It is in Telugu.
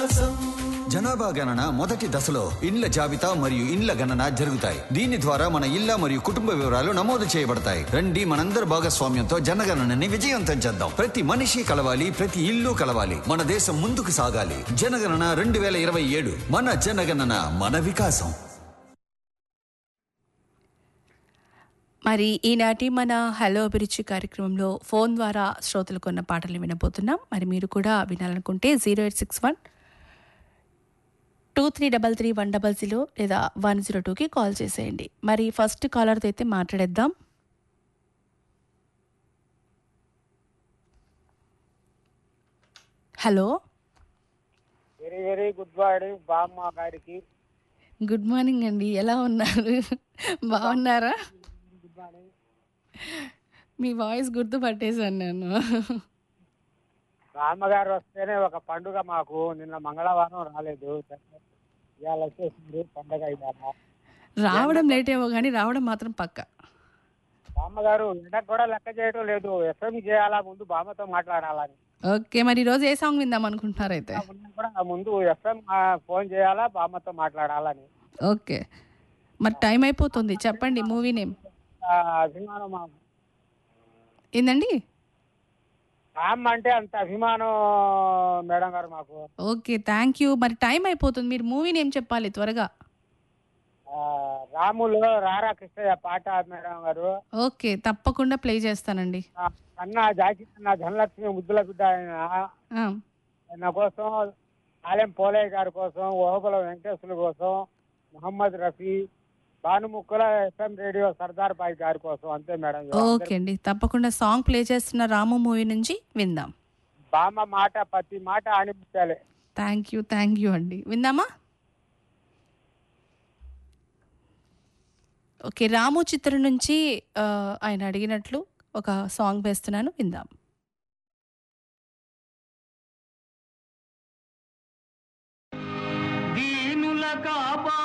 జనాభా గణన మొదటి దశలో ఇండ్ల జాబితా మరియు ఇండ్ల గణన జరుగుతాయి దీని ద్వారా మన ఇళ్ల మరియు కుటుంబ వివరాలు నమోదు చేయబడతాయి రండి మనందరి భాగస్వామ్యంతో జనగణనని విజయవంతం చేద్దాం ప్రతి మనిషి కలవాలి ప్రతి ఇల్లు కలవాలి మన దేశం ముందుకు సాగాలి జనగణన రెండు వేల ఇరవై ఏడు మన జనగణన మన వికాసం మరి ఈనాటి మన హలో అభిరుచి కార్యక్రమంలో ఫోన్ ద్వారా శ్రోతలు కొన్న పాటలు వినబోతున్నాం మరి మీరు కూడా వినాలనుకుంటే zero eight six one two three double three one double zero లేదా వన్ జీరో టూకి కాల్ చేసేయండి మరి ఫస్ట్ కాలర్తో అయితే మాట్లాడేద్దాం hello very very good morning బామ్మ గారికి గుడ్ మార్నింగ్ అండి ఎలా ఉన్నారు బాగున్నారా గుడ్ మార్నింగ్ మీ వాయిస్ గుర్తుపట్టేశాను నేను బామ్మ గారు వస్తేనే ఒక పండుగ మాకు నిన్న మంగళవారం రాలేదు ఇవాళ వచ్చేసింది పండుగ ఇవాళ రావడం లేట్ ఏమో కానీ రావడం మాత్రం పక్క బామ్మ గారు ఎండకు కూడా లెక్క చేయడం లేదు ఎఫ్ఎం చేయాలా ముందు బామ్మతో మాట్లాడాలని ఓకే మరి ఈరోజు ఏ సాంగ్ విందాం అనుకుంటున్నారు అయితే ఉన్నా కూడా ముందు ఎఫ్ఎం ఫోన్ చేయాలా బామ్మతో మాట్లాడాలని ఓకే మరి టైం అయిపోతుంది చెప్పండి మూవీ నేమ్ ఆ, అభిమానం మాకు ఏందండి బామ్మ అంటే అంత అభిమానం మేడం గారు మాకు ఓకే థ్యాంక్ యూ మరి టైం అయిపోతుంది మీరు మూవీ నేమ్ చెప్పాలి త్వరగా ఆ, రాములో రారా కృష్ణయ్య పాట మేడం గారు ఓకే తప్పకుండా ప్లే చేస్తానండి ఆ, అన్న జాకి అన్న ధనలక్ష్మి ముద్దుల బిడ్డ ఆయన ఆ, నా కోసం ఆలెం పోలయ్య గారి కోసం ఓహబల వెంకటేశ్వరుల కోసం మొహమ్మద్ రఫీ భానుముక్కుల ఎఫ్ఎం రేడియో సర్దార్ బాయ్ గారి కోసం అంతే మేడం ఓకే అండి తప్పకుండా సాంగ్ ప్లే చేస్తున్న రాము మూవీ నుంచి విందాం బామ్మ మాట ప్రతి మాట అనిపించాలి థ్యాంక్ యూ థ్యాంక్ యూ అండి విందామా ఓకే రాము చిత్రం నుంచి ఆ, ఆయన అడిగినట్లు ఒక సాంగ్ వేస్తున్నాను విందాం దీనుల కాపా